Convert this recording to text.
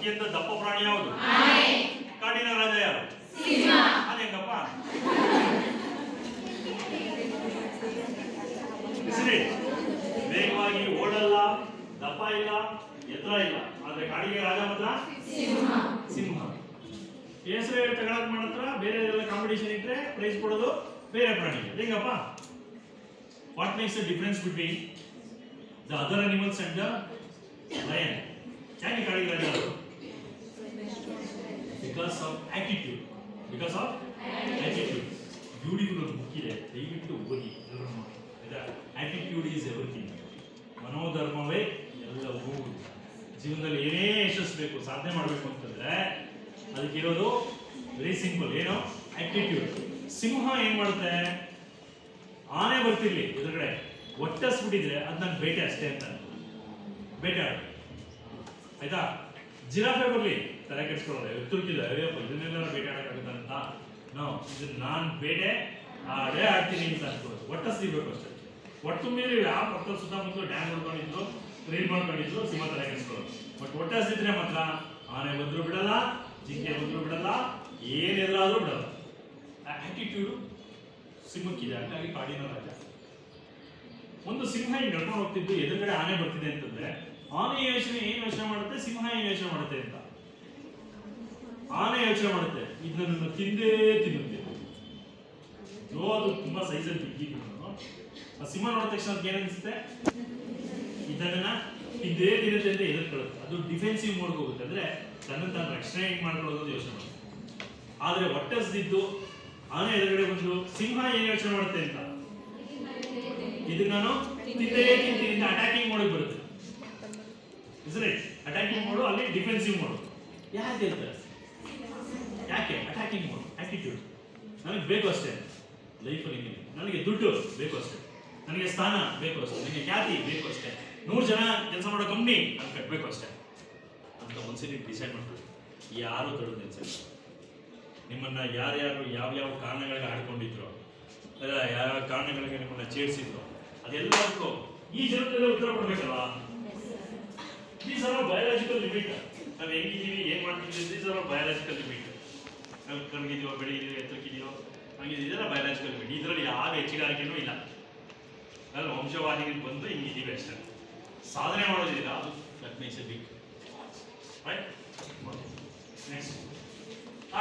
ಅತ್ಯಂತ ದಪ್ಪ ಪ್ರಾಣಿ ಯಾವುದು ಕಾಡಿನ ರಾಜ ಯಾರು ಅದೇಂಗಪ್ಪ ಹೆಸರಿ ವೇಗವಾಗಿ ಓಡಲ್ಲ ದಪ್ಪ ಇಲ್ಲ ಎತ್ತರ ಇಲ್ಲ ಆದ್ರೆ ಕಾಡಿಗೆ ರಾಜ ಮಾತ್ರ ಸಿಂಹ ಹೆಸರು ಹೇಳಿ ತಗೊಳಕ್ ಮಾಡತ್ರ ಬೇರೆ ಎಲ್ಲ ಕಾಂಪಿಟೇಷನ್ ಇಟ್ರೆ ಪ್ರೈಸ್ ಕೊಡೋದು ಬೇರೆ ಪ್ರಾಣಿ ಹೆಂಗಪ್ಪ what makes the difference between the other animals and the lion ಯಾಕೆ ಕಾಡಿಗೆ ರಾಜ because of attitude because of attitude beautiful ಒಂದು ಬುಕ್ ಇದೆ ದಯವಿಟ್ಟು ಓದಿ ಎಲ್ಲರೂ ಆಟಿಟ್ಯೂಡ್ ಈಸ್ ಎವ್ರಿಥಿಂಗ್ ಮನೋಧರ್ಮವೇ ಎಲ್ಲವೂ ಜೀವನದಲ್ಲಿ ಏನೇ ಯಶಸ್ಸು ಬೇಕು ಸಾಧನೆ ಮಾಡಬೇಕು ಅಂತಂದ್ರೆ ಅದಕ್ಕಿರೋದು ವೆರಿ ಸಿಂಪಲ್ ಏನು ಆಟಿಟ್ಯೂಡ್ ಸಿಂಹ ಏನ್ ಮಾಡುತ್ತೆ ಆನೆ ಬರ್ತಿರ್ಲಿ ಎದುರುಗಡೆ ಒಟ್ಟಿಸ್ಬಿಟ್ಟಿದ್ರೆ ಅದು ನನ್ನ ಬೇಟೆ ಅಷ್ಟೇ ಅಂತ ಬೇಟೆ ಆಡು ಆಯ್ತಾ ಜಿರಾಫೆ ಬರ್ಲಿ ತಲೆ ಕೆಡ್ಸ್ಕೊಳ್ಳೋದು ಎತ್ತುರ್ಕಿಲ್ಲ ಅಯ್ಯಪ್ಪ ಇದನ್ನೆಲ್ಲ ಬೇಟೆ ಆಡಕ್ಕಾಗುತ್ತ ಅಂತ ನೋ ಇದು ನಾನ್ ಬೇಟೆ ಆಡೇ ಆಡ್ತೀನಿ ಅಂತ ಅನ್ಕೊಳ್ಳೋದು ಒಟ್ಟಿಸ್ದಿರ್ಬೇಕು ಅಷ್ಟೇ ಒಟ್ಟು ಮೀರಿ ಯಾವ ಪಕ್ಕ ಸುತ್ತಮುತ್ತಲು ಡ್ಯಾಮ್ ನೋಡ್ಕೊಂಡಿದ್ರು ರೀಲ್ ಮಾಡ್ಕೊಂಡಿದ್ರು ಸಿಂಹ ತಲೆ ಕೆಡ್ಸ್ಕೊಳ್ಳೋದು ಬಟ್ ಒಟ್ಟಿಸಿದ್ರೆ ಮಾತ್ರ ಆನೆ ಬಂದ್ರು ಬಿಡಲ್ಲ ಜಿಂಕೆ ಬಂದ್ರು ಬಿಡಲ್ಲ ಏನೆಲ್ಲಾದ್ರೂ ಬಿಡಲ್ಲ ಆಟಿಟ್ಯೂಡು ಸಿಂಹಕ್ಕಿದೆ ಹಾಗಾಗಿ ಕಾಡಿನ ರಾಜ ಒಂದು ಸಿಂಹ ಹಿಂಗ್ ನಡ್ಕೊಂಡು ಹೋಗ್ತಿದ್ದು ಎದುರುಗಡೆ ಆನೆ ಬರ್ತಿದೆ ಅಂತಂದ್ರೆ ಆನೆ ಯೋಚನೆ ಏನ್ ಯೋಚನೆ ಮಾಡುತ್ತೆ ಸಿಂಹ ಏನ್ ಯೋಚನೆ ಮಾಡುತ್ತೆ ಅಂತ ಆನೆ ಯೋಚನೆ ಮಾಡುತ್ತೆ ಇದನ್ನು ತಿಂದೇ ತಿನ್ನುತ್ತೆ ಜೋ ಅದು ತುಂಬಾ ಸೈಜಲ್ಲಿ ಬಿದ್ದಿದ್ದು ಆ ಸಿಂಹ ನೋಡಿದ ತಕ್ಷಣ ಅದಕ್ಕೆ ಏನನ್ಸುತ್ತೆ ಇದನ್ನ ಇದೇ ತಿನ್ನುತ್ತೆ ಅಂತ ಎದುರ್ಕೊಳ್ಳುತ್ತೆ ಅದು ಡಿಫೆನ್ಸಿವ್ ಮೋಡ್ಗೆ ಹೋಗುತ್ತೆ ಅಂದ್ರೆ ತನ್ನ ತಾನು ರಕ್ಷಣೆ ಹೆಂಗ್ ಮಾಡ್ಕೊಳ್ಳೋದು ಯೋಚನೆ ಮಾಡುತ್ತೆ ಆದ್ರೆ ಒಟ್ಟಸ್ದಿದ್ದು ಆನೆ ಎದುರುಗಡೆ ಬಂದು ಸಿಂಹ ಏನ್ ಯೋಚನೆ ಮಾಡುತ್ತೆ ಅಂತ ಇದು ನಾನು ತಿಂದೇ ತಿಂತೀನಿ ಅಂತ ಅಟ್ಯಾಕಿಂಗ್ ಮೋಡಿಗೆ ಬರುತ್ತೆ ಇಸ್ರೇ ಅಟ್ಯಾಕಿಂಗ್ ಮೋಡು ಅಲ್ಲಿ ಡಿಫೆನ್ಸಿವ್ ಮೋಡು ಯಾಕೆ ಹೇಳ್ತಾರೆ ಯಾಕೆ ಅಟ್ಯಾಕಿಂಗ್ ಮೋಡ್ ಆಟಿಟ್ಯೂಡ್ ನನಗೆ ಬೇಕು ಅಷ್ಟೇ ಲೈಫಲ್ಲಿ ಹಿಂಗೆ ನನಗೆ ದುಡ್ಡು ಬೇಕು ಅಷ್ಟೇ ನನಗೆ ಸ್ಥಾನ ಬೇಕು ಅಷ್ಟೇ ನನಗೆ ಖ್ಯಾತಿ ಬೇಕು ಅಷ್ಟೇ ನೂರು ಜನ ಕೆಲಸ ಮಾಡೋ ಕಂಪ್ನಿ ನಾನು ಕಟ್ಟಬೇಕು ಅಷ್ಟೇ ಅಂತ ಒಂದ್ಸರಿ ಡಿಸೈಡ್ ಮಾಡ್ಕೊಳ್ಳಿ ಯಾರು ತಡೆದು ನಿಲ್ಸಲ್ಲ ನಿಮ್ಮನ್ನ ಯಾರ್ಯಾರು ಯಾವ್ಯಾವ ಕಾರಣಗಳಿಗೆ ಆಡ್ಕೊಂಡಿದ್ರು ಅಲ್ಲ ಯಾವ ಕಾರಣಗಳಿಗೆ ನಿಮ್ಮನ್ನ ಚೇಡಿಸಿದ್ರು ಅದೆಲ್ಲದಕ್ಕೂ ಈ ಜನ್ಮದಲ್ಲಿ ಉತ್ತರ ಕೊಡ್ಬೇಕಲ್ವಾ ದೀಸ್ ಆರ್ ಬಯಾಲಜಿಕಲ್ ಲಿಮಿಟ್ ನಾವು ಹೆಂಗಿದ್ದೀವಿ ಏನ್ ಮಾಡ್ತಿದ್ದೀವಿ ದೀಸ್ ಆರ್ ಬಯಾಲಜಿಕಲ್ ಲಿಮಿಟ್ ನಾವು ಕರ್ಗಿದೀವೋ ಬೆಳಿದೀವೋ ಎತ್ತರಕ್ಕಿದೆಯೋ ಹಂಗಿದೀವಿ ಇದೆಲ್ಲ ಬಯಾಲಜಿಕಲ್ ಲಿಮಿಟ್ ಇದರಲ್ಲಿ ಯಾವ ಹೆಚ್ಚಿಗಾರಿಕೆನೂ ಇಲ್ಲ ಅಲ್ಲ ವಂಶವಾದಿಗಳು ಬಂದು ಹಿಂಗಿದ್ದೀವಿ ಅಷ್ಟೇ ಸಾಧನೆ ಮಾಡೋದಿಲ್ಲ ಅದು that makes a big right next